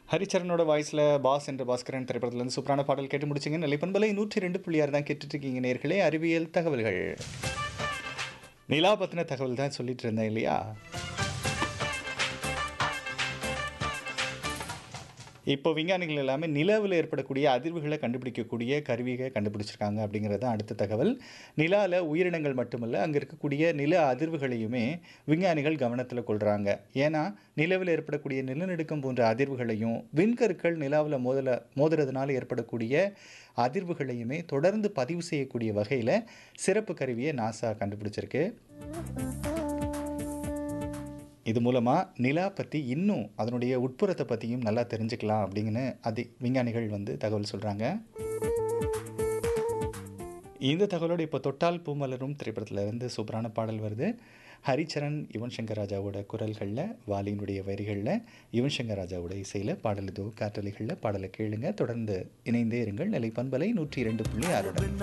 ஹரிச்சரனோட வாய்ஸில் பாஸ் என்ற பாஸ்கரன் திரைப்படத்துலேருந்து சூப்பரான பாடல் கேட்டு முடிச்சிங்க நிலைப்பண்பலை நூற்றி ரெண்டு புள்ளியார் தான் கேட்டுட்ருக்கீங்க நேர்களே அறிவியல் தகவல்கள் நிலா பற்றின தகவல் தான் சொல்லிட்டு இருந்தேன் இல்லையா இப்போ விஞ்ஞானிகள் எல்லாமே நிலவில் ஏற்படக்கூடிய அதிர்வுகளை கண்டுபிடிக்கக்கூடிய கருவியை கண்டுபிடிச்சிருக்காங்க அப்படிங்கிறது தான் அடுத்த தகவல் நிலாவில் உயிரினங்கள் மட்டுமல்ல அங்கே இருக்கக்கூடிய நில அதிர்வுகளையுமே விஞ்ஞானிகள் கவனத்தில் கொள்கிறாங்க ஏன்னா நிலவில் ஏற்படக்கூடிய நிலநடுக்கம் போன்ற அதிர்வுகளையும் விண்கற்கள் நிலாவில் மோதல மோதுறதுனால ஏற்படக்கூடிய அதிர்வுகளையுமே தொடர்ந்து பதிவு செய்யக்கூடிய வகையில் சிறப்பு கருவியை நாசா கண்டுபிடிச்சிருக்கு இது மூலமாக நிலா பற்றி இன்னும் அதனுடைய உட்புறத்தை பற்றியும் நல்லா தெரிஞ்சுக்கலாம் அப்படிங்கன்னு அது விஞ்ஞானிகள் வந்து தகவல் சொல்கிறாங்க இந்த தகவலோடு இப்போ தொட்டால் பூமலரும் திரைப்படத்தில் இருந்து சூப்பரான பாடல் வருது ஹரிச்சரன் யுவன் சங்கர் ராஜாவோட குரல்களில் வாலியினுடைய வரிகளில் யுவன் சங்கர் ராஜாவோட இசையில் பாடல் இதோ காற்றலைகளில் பாடலை கேளுங்க தொடர்ந்து இணைந்தே இருங்கள் நிலை பண்பலை நூற்றி இரண்டு புள்ளி ஆறுடன்